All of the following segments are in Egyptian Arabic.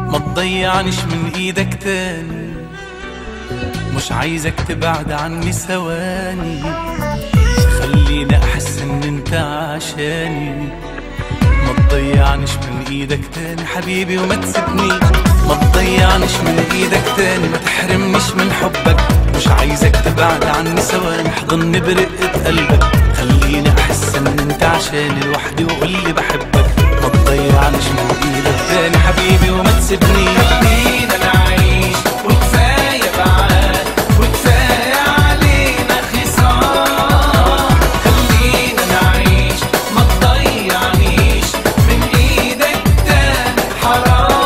ما تضيعنيش من ايدك تاني مش عايزك تبعد عني ثواني خليني احس ان انت عشاني ما تضيعنيش من ايدك تاني حبيبي وما تسيبني ما تضيعنيش من ايدك تاني ما تحرمنيش من حبك مش عايزك تبعد عني ثواني احضني برقة قلبك خليني احس ان انت عشاني لوحدي وقول لي بحبك ما تضيعنيش من ايدك تاني حبيبي وما تسيبني خلينا نعيش وكفايه بعاد وكفايه علينا خصام خلينا نعيش ما تضيعنيش من ايدك تاني حرام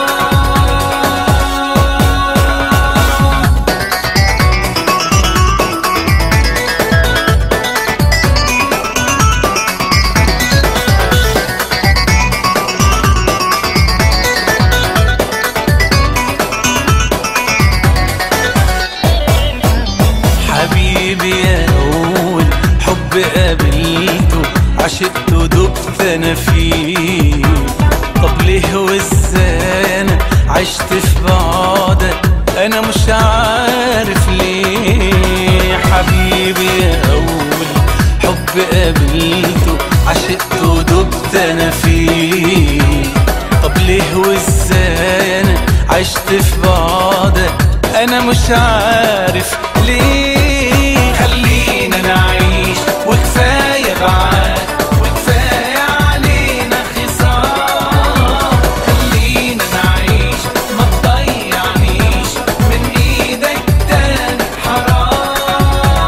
حبيبي يا أول حب قابلته عشقت ودبت أنا فيه طب ليه وازاي أنا عشت في بعدك أنا مش عارف ليه حبيبي يا أول حب قابلته عشقت ودبت أنا فيه طب ليه وازاي أنا عشت في بعدك أنا مش عارف ليه خلينا نعيش وكفاية بعاد وكفاية علينا خصام خلينا نعيش ما تضيعنيش من ايدك تاني حرام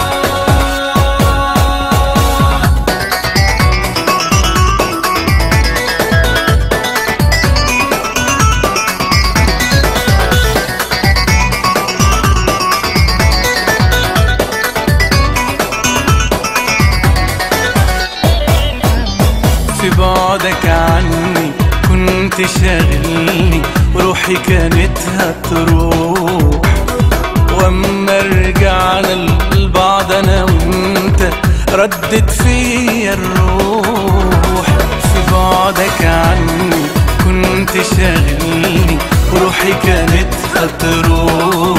في بعدك عني كنت شاغلني وروحي كانت هتروح واما رجعنا لبعض انا وانت ردت فيا الروح في بعدك عني كنت شاغلني وروحي كانت هتروح